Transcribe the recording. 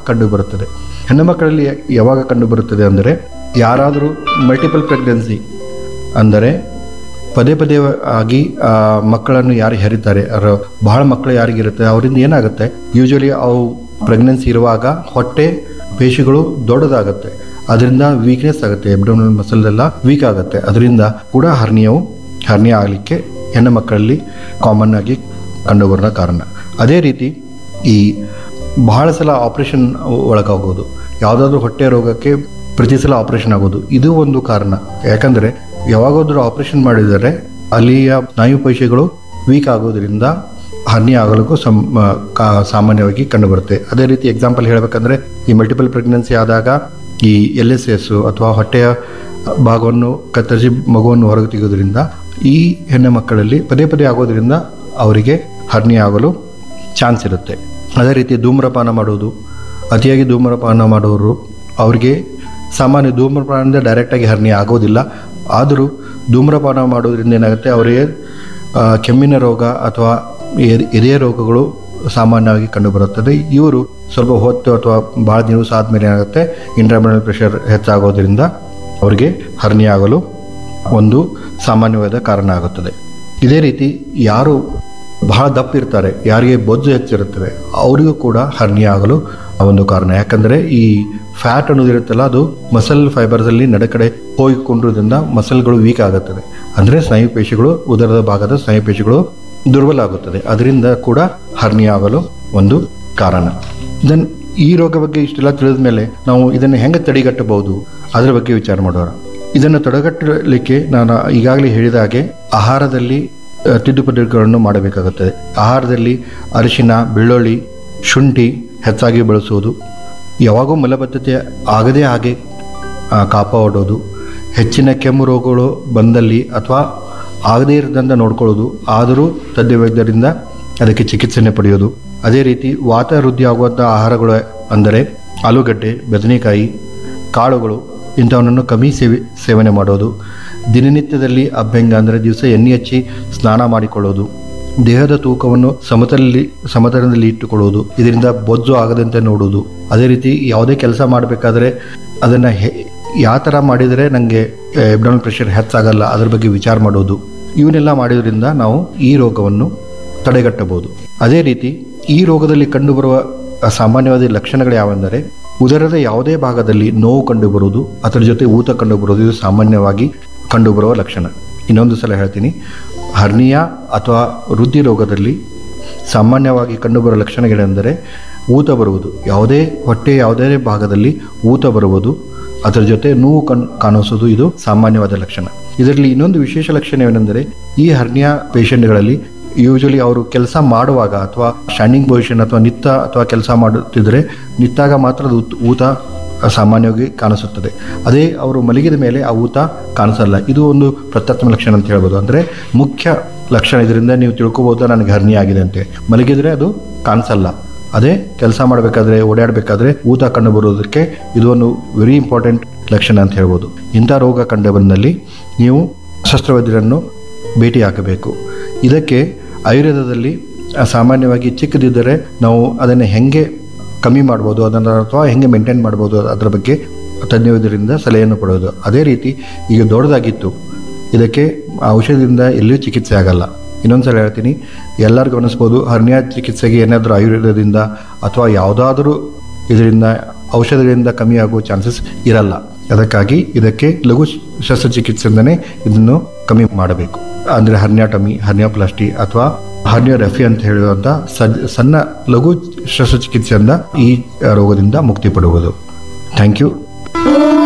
ಕಂಡುಬರುತ್ತದೆ ಹೆಣ್ಣು ಮಕ್ಕಳಲ್ಲಿ ಯಾವಾಗ ಕಂಡುಬರುತ್ತದೆ ಅಂದರೆ ಯಾರಾದರೂ ಮಲ್ಟಿಪಲ್ ಪ್ರೆಗ್ನೆನ್ಸಿ ಅಂದರೆ ಪದೇ ಪದೇ ಆಗಿ ಆ, ಮಕ್ಕಳನ್ನು ಯಾರು ಹೆರಿತಾರೆ ಅವ್ರ ಬಹಳ ಮಕ್ಕಳು ಯಾರಿಗಿರುತ್ತೆ ಅವರಿಂದ ಏನಾಗುತ್ತೆ ಯೂಶಲಿ ಅವು ಪ್ರೆಗ್ನೆನ್ಸಿ ಇರುವಾಗ ಹೊಟ್ಟೆ ಪೇಶಿಗಳು ದೊಡ್ಡದಾಗುತ್ತೆ ಅದರಿಂದ ವೀಕ್ನೆಸ್ ಆಗುತ್ತೆ ಎಬ್ಡೋಮಿನಲ್ ಮಸಲ್ ಎಲ್ಲ ವೀಕ್ ಆಗುತ್ತೆ ಅದರಿಂದ ಕೂಡ ಹರ್ನಿಯವು ಹರ್ನಿಯ ಆಗಲಿಕ್ಕೆ ಹೆಣ್ಣು ಮಕ್ಕಳಲ್ಲಿ ಕಾಮನ್ ಆಗಿ ಕಂಡುಬರೋ ಕಾರಣ ಅದೇ ರೀತಿ ಈ ಬಹಳ ಸಲ ಆಪರೇಷನ್ ಒಳಗಾಗೋದು ಯಾವುದಾದ್ರೂ ಹೊಟ್ಟೆ ರೋಗಕ್ಕೆ ಪ್ರತಿ ಸಲ ಆಪರೇಷನ್ ಆಗೋದು ಇದು ಒಂದು ಕಾರಣ ಯಾಕಂದರೆ ಯಾವಾಗಾದ್ರೂ ಆಪರೇಷನ್ ಮಾಡಿದರೆ ಅಲ್ಲಿಯ ಸ್ನಾಯು ಪೇಶಿಗಳು ವೀಕ್ ಆಗೋದ್ರಿಂದ ಹಾನಿ ಆಗಲಿಕ್ಕೂ ಸಂ ಆ, ಕಾ- ಸಾಮಾನ್ಯವಾಗಿ ಕಂಡುಬರುತ್ತೆ ಅದೇ ರೀತಿ ಎಕ್ಸಾಂಪಲ್ ಹೇಳಬೇಕಂದ್ರೆ ಈ ಮಲ್ಟಿಪಲ್ ಪ್ರೆಗ್ನೆನ್ಸಿ ಆದಾಗ ಈ ಎಲ್ ಎಸ್ ಎಸ್ ಅಥವಾ ಹೊಟ್ಟೆಯ ಭಾಗವನ್ನು ಕತ್ತರಿಸಿ ಮಗುವನ್ನು ಹೊರಗೆ ತೆಗೆಯೋದ್ರಿಂದ ಈ ಹೆಣ್ಣು ಮಕ್ಕಳಲ್ಲಿ ಪದೇ ಪದೇ ಆಗೋದ್ರಿಂದ ಅವರಿಗೆ ಹರ್ನಿ ಆಗಲು ಚಾನ್ಸ್ ಇರುತ್ತೆ ಅದೇ ರೀತಿ ಧೂಮ್ರಪಾನ ಮಾಡುವುದು ಅತಿಯಾಗಿ ಧೂಮ್ರಪಾನ ಮಾಡೋರು ಅವರಿಗೆ ಸಾಮಾನ್ಯ ಧೂಮ್ರಪಾನದಿಂದ ಡೈರೆಕ್ಟಾಗಿ ಹರ್ನಿ ಆಗೋದಿಲ್ಲ ಆದರೂ ಧೂಮ್ರಪಾನ ಮಾಡೋದ್ರಿಂದ ಏನಾಗುತ್ತೆ ಅವರಿಗೆ ಆ, ಕೆಮ್ಮಿನ ರೋಗ ಅಥವಾ ಎದೆ- ಎದೆಯ ರೋಗಗಳು ಸಾಮಾನ್ಯವಾಗಿ ಕಂಡುಬರುತ್ತದೆ ಇವರು ಸ್ವಲ್ಪ ಹೊತ್ತು ಅಥವಾ ಭಾಳ ದಿವಸ ಆದಮೇಲೆ ಏನಾಗುತ್ತೆ ಇಂಟ್ರಾಮಿನಲ್ ಪ್ರೆಷರ್ ಹೆಚ್ಚಾಗೋದ್ರಿಂದ ಅವರಿಗೆ ಹರ್ನಿ ಆಗಲು ಒಂದು ಸಾಮಾನ್ಯವಾದ ಕಾರಣ ಆಗುತ್ತದೆ ಇದೇ ರೀತಿ ಯಾರು ಬಹಳ ದಪ್ಪ ಇರ್ತಾರೆ ಯಾರಿಗೆ ಬೊಜ್ಜು ಹೆಚ್ಚಿರುತ್ತದೆ ಅವರಿಗೂ ಕೂಡ ಹರ್ನಿ ಆಗಲು ಒಂದು ಕಾರಣ ಯಾಕಂದರೆ ಈ ಫ್ಯಾಟ್ ಅನ್ನೋದಿರುತ್ತಲ್ಲ ಅದು ಮಸಲ್ ಫೈಬರ್ಸಲ್ಲಿ ನಡೆ ಕಡೆ ಹೋಗಿಕೊಂಡಿರೋದ್ರಿಂದ ಮಸಲ್ಗಳು ವೀಕ್ ಆಗುತ್ತದೆ ಅಂದರೆ ಸ್ನಾಯು ಪೇಶಿಗಳು ಉದರದ ಭಾಗದ ಸ್ನಾಯು ಪೇಶಿಗಳು ದುರ್ಬಲ ಆಗುತ್ತದೆ ಅದರಿಂದ ಕೂಡ ಹರ್ನಿ ಆಗಲು ಒಂದು ಕಾರಣ ದೆನ್ ಈ ರೋಗ ಬಗ್ಗೆ ಇಷ್ಟೆಲ್ಲ ತಿಳಿದ ಮೇಲೆ ನಾವು ಇದನ್ನು ಹೆಂಗೆ ತಡೆಗಟ್ಟಬಹುದು ಅದರ ಬಗ್ಗೆ ವಿಚಾರ ಮಾಡೋಣ ಇದನ್ನು ತಡೆಗಟ್ಟಲಿಕ್ಕೆ ನಾನು ಈಗಾಗಲೇ ಹೇಳಿದ ಹಾಗೆ ಆಹಾರದಲ್ಲಿ ಅಹ್, ತಿದ್ದುಪಡಿಗಳನ್ನು ಮಾಡಬೇಕಾಗುತ್ತದೆ ಆಹಾರದಲ್ಲಿ ಅರಿಶಿನ ಬೆಳ್ಳುಳ್ಳಿ ಶುಂಠಿ ಹೆಚ್ಚಾಗಿ ಬಳಸುವುದು ಯಾವಾಗೂ ಮಲಬದ್ಧತೆ ಆಗದೇ ಹಾಗೆ ಆ, ಕಾಪಾಡೋದು ಹೆಚ್ಚಿನ ಕೆಮ್ಮು ರೋಗಗಳು ಬಂದಲ್ಲಿ ಅಥವಾ ಆಗದೇ ಇರದಂತ ನೋಡ್ಕೊಳ್ಳೋದು ಆದರೂ ತಜ್ಞ ವೈದ್ಯರಿಂದ ಅದಕ್ಕೆ ಚಿಕಿತ್ಸೆನೆ ಪಡೆಯೋದು ಅದೇ ರೀತಿ ವಾತ ವೃದ್ಧಿ ಆಗುವಂಥ ಆಹಾರಗಳು ಅಂದರೆ ಆಲೂಗಡ್ಡೆ ಬದನೆಕಾಯಿ ಕಾಳುಗಳು ಇಂಥವನ್ನನ್ನು ಕಮ್ಮಿ ಸೇವೆ ಸೇವನೆ ಮಾಡೋದು ದಿನನಿತ್ಯದಲ್ಲಿ ಅಭ್ಯಂಗ ಅಂದರೆ ದಿವಸ ಎಣ್ಣೆ ಹಚ್ಚಿ ಸ್ನಾನ ಮಾಡಿಕೊಳ್ಳೋದು ದೇಹದ ತೂಕವನ್ನು ಸಮತಲಲ್ಲಿ ಸಮತಲದಲ್ಲಿ ಇಟ್ಟುಕೊಳ್ಳುವುದು ಇದರಿಂದ ಬೊಜ್ಜು ಆಗದಂತೆ ನೋಡುವುದು ಅದೇ ರೀತಿ ಯಾವುದೇ ಕೆಲಸ ಮಾಡಬೇಕಾದ್ರೆ ಅದನ್ನು ಯಾವ ಥರ ಮಾಡಿದರೆ ನನಗೆ ಎಬ್ಡಮಲ್ ಪ್ರೆಷರ್ ಹೆಚ್ಚಾಗಲ್ಲ ಅದ್ರ ಬಗ್ಗೆ ವಿಚಾರ ಮಾಡೋದು ಇವನ್ನೆಲ್ಲ ಮಾಡೋದ್ರಿಂದ ನಾವು ಈ ರೋಗವನ್ನು ತಡೆಗಟ್ಟಬಹುದು ಅದೇ ರೀತಿ ಈ ರೋಗದಲ್ಲಿ ಕಂಡುಬರುವ ಸಾಮಾನ್ಯವಾದ ಲಕ್ಷಣಗಳು ಯಾವೆಂದರೆ ಉದರದ ಯಾವುದೇ ಭಾಗದಲ್ಲಿ ನೋವು ಕಂಡುಬರುವುದು ಅದರ ಜೊತೆ ಊತ ಕಂಡುಬರುವುದು ಇದು ಸಾಮಾನ್ಯವಾಗಿ ಕಂಡುಬರುವ ಲಕ್ಷಣ ಇನ್ನೊಂದು ಸಲ ಹೇಳ್ತೀನಿ ಹರ್ನಿಯಾ ಅಥವಾ ವೃದ್ಧಿ ರೋಗದಲ್ಲಿ ಸಾಮಾನ್ಯವಾಗಿ ಕಂಡುಬರುವ ಲಕ್ಷಣಗಳೆಂದರೆ ಊತ ಬರುವುದು ಯಾವುದೇ ಹೊಟ್ಟೆ ಯಾವುದೇ ಭಾಗದಲ್ಲಿ ಊತ ಬರುವುದು ಅದರ ಜೊತೆ ನೋವು ಕಣ್ ಕಾಣಿಸೋದು ಇದು ಸಾಮಾನ್ಯವಾದ ಲಕ್ಷಣ ಇದರಲ್ಲಿ ಇನ್ನೊಂದು ವಿಶೇಷ ಲಕ್ಷಣವೇನೆಂದರೆ ಈ ಹರ್ನಿಯಾ ಪೇಷಂಟ್ಗಳಲ್ಲಿ ಯೂಶಲಿ ಅವರು ಕೆಲಸ ಮಾಡುವಾಗ ಅಥವಾ ಸ್ಟ್ಯಾಂಡಿಂಗ್ ಪೊಸಿಷನ್ ಅಥವಾ ನಿತ್ತ ಅಥವಾ ಕೆಲಸ ಮಾಡುತ್ತಿದ್ದರೆ ನಿತ್ತಾಗ ಮಾತ್ರ ಅದು ಊತ- ಊತ ಸಾಮಾನ್ಯವಾಗಿ ಕಾಣಿಸುತ್ತದೆ ಅದೇ ಅವರು ಮಲಗಿದ ಮೇಲೆ ಆ ಊತ ಕಾಣಿಸಲ್ಲ ಇದು ಒಂದು ಪ್ರತ್ಯಾತ್ಮ ಲಕ್ಷಣ ಅಂತ ಹೇಳ್ಬೋದು ಅಂದರೆ ಮುಖ್ಯ ಲಕ್ಷಣ ಇದರಿಂದ ನೀವು ತಿಳ್ಕೊಬೋದು ನನಗೆ ಹರ್ನಿ ಆಗಿದೆ ಅಂತ ಮಲಗಿದರೆ ಅದು ಕಾಣಿಸಲ್ಲ ಅದೇ ಕೆಲಸ ಮಾಡಬೇಕಾದ್ರೆ ಓಡಾಡಬೇಕಾದ್ರೆ ಊತ ಕಂಡು ಬರೋದಕ್ಕೆ ಇದು ಒಂದು ವೆರಿ ಇಂಪಾರ್ಟೆಂಟ್ ಲಕ್ಷಣ ಅಂತ ಹೇಳ್ಬೋದು ಇಂಥ ರೋಗ ಕಂಡು ಬಂದಲ್ಲಿ ನೀವು ಶಸ್ತ್ರವೈದ್ಯರನ್ನು ಭೇಟಿ ಹಾಕಬೇಕು ಇದಕ್ಕೆ ಆಯುರ್ವೇದದಲ್ಲಿ ಆ, ಸಾಮಾನ್ಯವಾಗಿ ಚಿಕ್ಕದಿದ್ದರೆ ನಾವು ಅದನ್ನು ಹೆಂಗೆ ಕಮ್ಮಿ ಮಾಡ್ಬೋದು ಅದನ್ನು ಅಥವಾ ಹೆಂಗೆ ಮೇಂಟೈನ್ ಮಾಡ್ಬೋದು ಅದರ ಬಗ್ಗೆ ತಜ್ಞವೈದ್ಯರಿಂದ ಸಲಹೆಯನ್ನು ಪಡೆಯೋದು ಅದೇ ರೀತಿ ಈಗ ದೊಡ್ಡದಾಗಿತ್ತು ಇದಕ್ಕೆ ಆ ಔಷಧಿಯಿಂದ ಎಲ್ಲಿಯೂ ಚಿಕಿತ್ಸೆ ಆಗಲ್ಲ ಇನ್ನೊಂದು ಸಲ ಹೇಳ್ತೀನಿ ಎಲ್ಲರೂ ಗಮನಿಸ್ಬೋದು ಹರ್ನಿಯಾ ಚಿಕಿತ್ಸೆಗೆ ಏನಾದರೂ ಆಯುರ್ವೇದದಿಂದ ಅಥವಾ ಯಾವುದಾದ್ರೂ ಇದರಿಂದ ಔಷಧಗಳಿಂದ ಕಮ್ಮಿ ಆಗುವ ಚಾನ್ಸಸ್ ಇರಲ್ಲ ಅದಕ್ಕಾಗಿ ಇದಕ್ಕೆ ಲಘು ಶಸ್ತ್ರಚಿಕಿತ್ಸೆಯಿಂದನೇ ಇದನ್ನು ಕಮ್ಮಿ ಮಾಡಬೇಕು ಅಂದರೆ ಹರ್ನಿಯಾಟಮಿ ಹರ್ನಿಯಾಪ್ಲಾಸ್ಟಿ ಅಥವಾ ಹರ್ನಿಯೋರಫಿ ಅಂತ ಹೇಳುವಂಥ ಸದ್ ಸಣ್ಣ ಲಘು ಶಸ್ತ್ರಚಿಕಿತ್ಸೆಯಿಂದ ಈ ರೋಗದಿಂದ ಮುಕ್ತಿ ಪಡುವುದು ಥ್ಯಾಂಕ್ ಯು